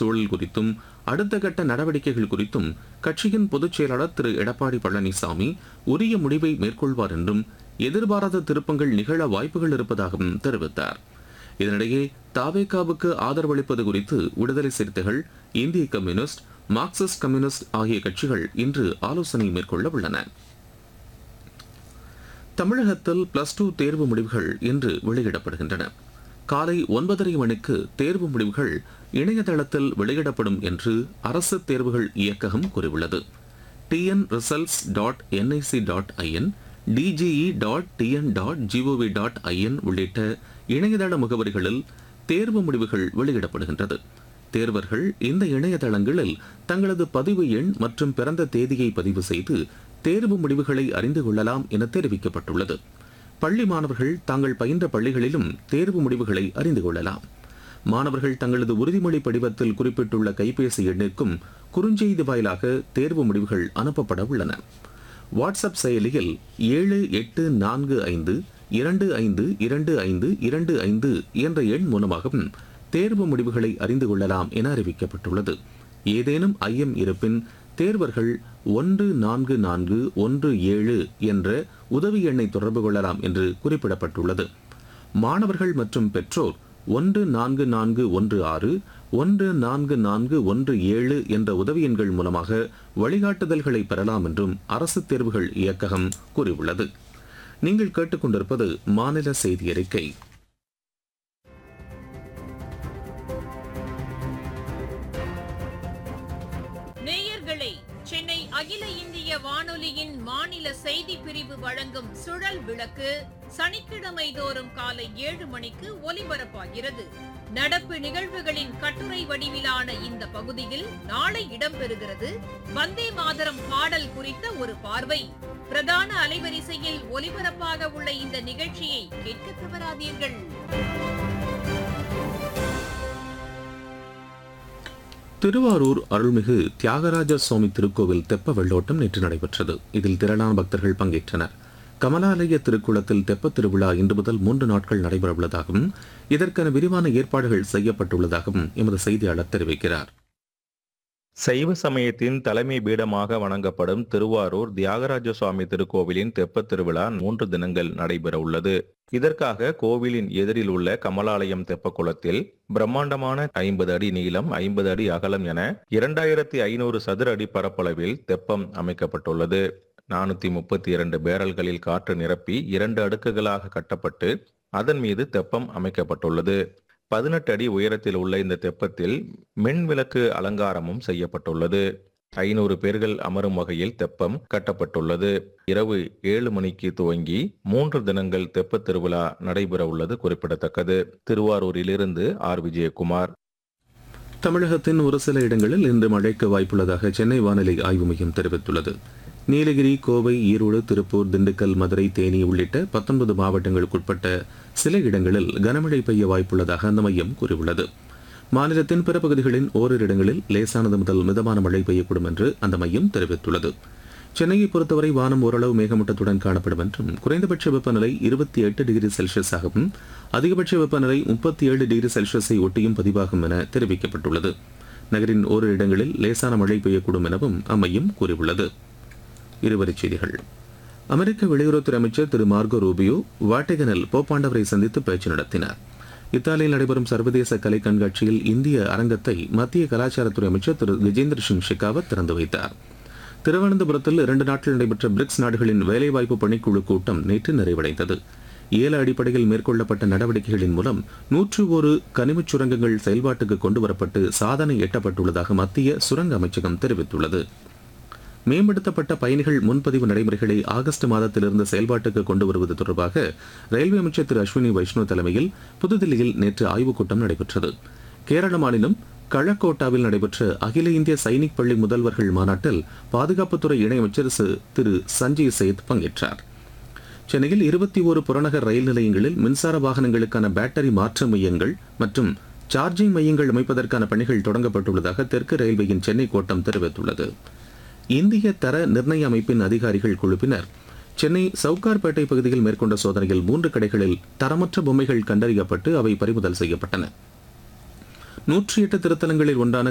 சூழல் குறித்தும் அடுத்த கட்ட நடவடிக்கைகள் குறித்தும் கட்சியின் பொதுச் செயலாளர் திரு எடப்பாடி பழனிசாமி உரிய முடிவை மேற்கொள்வார் என்றும் எதிர்பாராத திருப்பங்கள் நிகழ வாய்ப்புகள் இருப்பதாகவும் தெரிவித்தார் இதனிடையே தாவேகாவுக்கு ஆதரவளிப்பது குறித்து விடுதலை சிறுத்தைகள் இந்திய கம்யூனிஸ்ட் மார்க்சிஸ்ட் கம்யூனிஸ்ட் ஆகிய கட்சிகள் இன்று ஆலோசனை மேற்கொள்ள உள்ளன தமிழகத்தில் பிளஸ் டூ தேர்வு முடிவுகள் இன்று வெளியிடப்படுகின்றன காலை ஒன்பதரை மணிக்கு தேர்வு முடிவுகள் இணையதளத்தில் வெளியிடப்படும் என்று அரசு தேர்வுகள் இயக்ககம் கூறியுள்ளது TN results dot NIC dot IN DGE dot TN dot GOV dot IN உள்ளிட்ட இணையதள முகவரிகளில் தேர்வு முடிவுகள் வெளியிடப்படுகின்றது தேர்வர்கள் இந்த இணையதளங்களில் தங்களது பதிவு எண் மற்றும் பிறந்த தேதியை பதிவு செய்து தேர்வு முடிவுகளை அறிந்து கொள்ளலாம் என தெரிவிக்கப்பட்டுள்ளது பள்ளி மாணவர்கள் தாங்கள் பயின்ற பள்ளிகளிலும் தேர்வு முடிவுகளை அறிந்து கொள்ளலாம் மாணவர்கள் தங்களது உறுதிமொழி படிவத்தில் குறிப்பிட்டுள்ள கைபேசி எண்ணிற்கும் குறுஞ்செய்தி வாயிலாக தேர்வு முடிவுகள் அனுப்பப்பட உள்ளன வாட்ஸ்அப் செயலியில் ஏழு எட்டு நான்கு ஐந்து இரண்டு ஐந்து இரண்டு ஐந்து இரண்டு ஐந்து என்ற எண் மூலமாகவும் தேர்வு முடிவுகளை அறிந்து கொள்ளலாம் என அறிவிக்கப்பட்டுள்ளது ஏதேனும் ஐயம் இருப்பின் தேர்வர்கள் ஒன்று நான்கு நான்கு ஒன்று ஏழு என்ற உதவி எண்ணை தொடர்பு கொள்ளலாம் என்று குறிப்பிடப்பட்டுள்ளது மாணவர்கள் மற்றும் பெற்றோர் ஒன்று நான்கு நான்கு ஒன்று ஆறு ஒன்று நான்கு நான்கு ஒன்று ஏழு என்ற உதவி எண்கள் மூலமாக வழிகாட்டுதல்களை பெறலாம் என்றும் அரசு தேர்வுகள் இயக்ககம் கூறியுள்ளது நீங்கள் கேட்டுக்கொண்டிருப்பது மாநில செய்தி அறிக்கை நேயர்களே சென்னை அகில இந்திய வானொலியின் மாநில செய்தி பிரிவு வழங்கும் சுழல் விளக்கு சனிக்கிழமை தோறும் காலை ஏழு மணிக்கு ஒலிபரப்பாகிறது நடப்பு நிகழ்வுகளின் கட்டுரை வடிவிலான இந்த பகுதியில் நாளை இடம்பெறுகிறது வந்தே மாதரம் பாடல் குறித்த ஒரு பார்வை பிரதான அலைவரிசையில் ஒலிபரப்பாக உள்ள இந்த நிகழ்ச்சியை கேட்க தவறாதீர்கள் திருவாரூர் அருள்மிகு தியாகராஜ சுவாமி திருக்கோவில் தெப்ப வெள்ளோட்டம் நேற்று நடைபெற்றது இதில் திரளான பக்தர்கள் பங்கேற்றனர் கமலாலய திருக்குளத்தில் தெப்பத் திருவிழா இன்று முதல் மூன்று நாட்கள் நடைபெறவுள்ளதாகவும் இதற்கான விரிவான ஏற்பாடுகள் செய்யப்பட்டுள்ளதாகவும் எமது செய்தியாளர் தெரிவிக்கிறார் சைவ சமயத்தின் தலைமை பீடமாக வணங்கப்படும் திருவாரூர் தியாகராஜ சுவாமி திருக்கோவிலின் தெப்பத் திருவிழா மூன்று தினங்கள் நடைபெற உள்ளது இதற்காக கோவிலின் எதிரில் உள்ள கமலாலயம் தெப்பக்குளத்தில் பிரம்மாண்டமான ஐம்பது அடி நீளம் ஐம்பது அடி அகலம் என இரண்டாயிரத்தி ஐநூறு சதுர அடி பரப்பளவில் தெப்பம் அமைக்கப்பட்டுள்ளது நானூத்தி முப்பத்தி இரண்டு பேரல்களில் காற்று நிரப்பி இரண்டு அடுக்குகளாக கட்டப்பட்டு அதன் மீது தெப்பம் அமைக்கப்பட்டுள்ளது பதினெட்டு அடி உயரத்தில் உள்ள இந்த தெப்பத்தில் மின் விளக்கு அலங்காரமும் செய்யப்பட்டுள்ளது ஐநூறு பேர்கள் அமரும் வகையில் தெப்பம் கட்டப்பட்டுள்ளது இரவு ஏழு மணிக்கு துவங்கி மூன்று தினங்கள் தெப்பத் திருவிழா நடைபெற உள்ளது குறிப்பிடத்தக்கது திருவாரூரிலிருந்து ஆர் விஜயகுமார் தமிழகத்தின் ஒரு சில இடங்களில் இன்று மழைக்கு வாய்ப்புள்ளதாக சென்னை வானிலை ஆய்வு மையம் தெரிவித்துள்ளது நீலகிரி கோவை ஈரோடு திருப்பூர் திண்டுக்கல் மதுரை தேனி உள்ளிட்ட பத்தொன்பது மாவட்டங்களுக்குட்பட்ட சில இடங்களில் கனமழை பெய்ய வாய்ப்புள்ளதாக அந்த மையம் கூறியுள்ளது மாநிலத்தின் பிற பகுதிகளின் ஓரிரு இடங்களில் லேசானது முதல் மிதமான மழை பெய்யக்கூடும் என்று அந்த மையம் தெரிவித்துள்ளது சென்னையை பொறுத்தவரை வானம் ஓரளவு மேகமூட்டத்துடன் காணப்படும் என்றும் குறைந்தபட்ச வெப்பநிலை இருபத்தி எட்டு டிகிரி செல்சியஸாகவும் அதிகபட்ச வெப்பநிலை முப்பத்தி ஏழு டிகிரி செல்சியஸை ஒட்டியும் பதிவாகும் என தெரிவிக்கப்பட்டுள்ளது நகரின் ஓரிரு இடங்களில் லேசான மழை பெய்யக்கூடும் எனவும் அம்மையம் கூறியுள்ளது இருவரிச் செய்திகள் அமெரிக்க வெளியுறவுத்துறை அமைச்சர் திரு மார்கோ ரூபியோ வாட்டிகனில் போப்பாண்டவரை சந்தித்து பேச்சு நடத்தினார் இத்தாலியில் நடைபெறும் சர்வதேச கலை கண்காட்சியில் இந்திய அரங்கத்தை மத்திய கலாச்சாரத்துறை அமைச்சர் திரு கஜேந்திர சிங் ஷெகாவத் திறந்து வைத்தார் திருவனந்தபுரத்தில் இரண்டு நாட்கள் நடைபெற்ற பிரிக்ஸ் நாடுகளின் வேலைவாய்ப்பு பணிக்குழு கூட்டம் நேற்று நிறைவடைந்தது ஏல அடிப்படையில் மேற்கொள்ளப்பட்ட நடவடிக்கைகளின் மூலம் நூற்று ஒரு கனிமச் சுரங்கங்கள் செயல்பாட்டுக்கு கொண்டுவரப்பட்டு சாதனை எட்டப்பட்டுள்ளதாக மத்திய சுரங்க அமைச்சகம் தெரிவித்துள்ளது மேம்படுத்தப்பட்ட பயணிகள் முன்பதிவு நடைமுறைகளை ஆகஸ்ட் மாதத்திலிருந்து செயல்பாட்டுக்கு கொண்டு வருவது தொடர்பாக ரயில்வே அமைச்சர் திரு அஸ்வினி வைஷ்ணவ் தலைமையில் புதுதில்லியில் நேற்று ஆய்வுக் கூட்டம் நடைபெற்றது கேரள மாநிலம் கழக்கோட்டாவில் நடைபெற்ற அகில இந்திய சைனிக் பள்ளி முதல்வர்கள் மாநாட்டில் பாதுகாப்புத்துறை இணையமைச்சர் சு- திரு சஞ்சய் சேத் பங்கேற்றார் சென்னையில் இருபத்தி ஒரு புறநகர் ரயில் நிலையங்களில் மின்சார வாகனங்களுக்கான பேட்டரி மாற்று மையங்கள் மற்றும் சார்ஜிங் மையங்கள் அமைப்பதற்கான பணிகள் தொடங்கப்பட்டுள்ளதாக தெற்கு ரயில்வேயின் சென்னை கோட்டம் தெரிவித்துள்ளது இந்திய தர நிர்ணய அமைப்பின் அதிகாரிகள் குழுப்பினர் சென்னை சவுகார்பேட்டை பகுதியில் மேற்கொண்ட சோதனையில் மூன்று கடைகளில் தரமற்ற பொம்மைகள் கண்டறியப்பட்டு அவை பறிமுதல் செய்யப்பட்டன நூற்றி எட்டு திருத்தலங்களில் ஒன்றான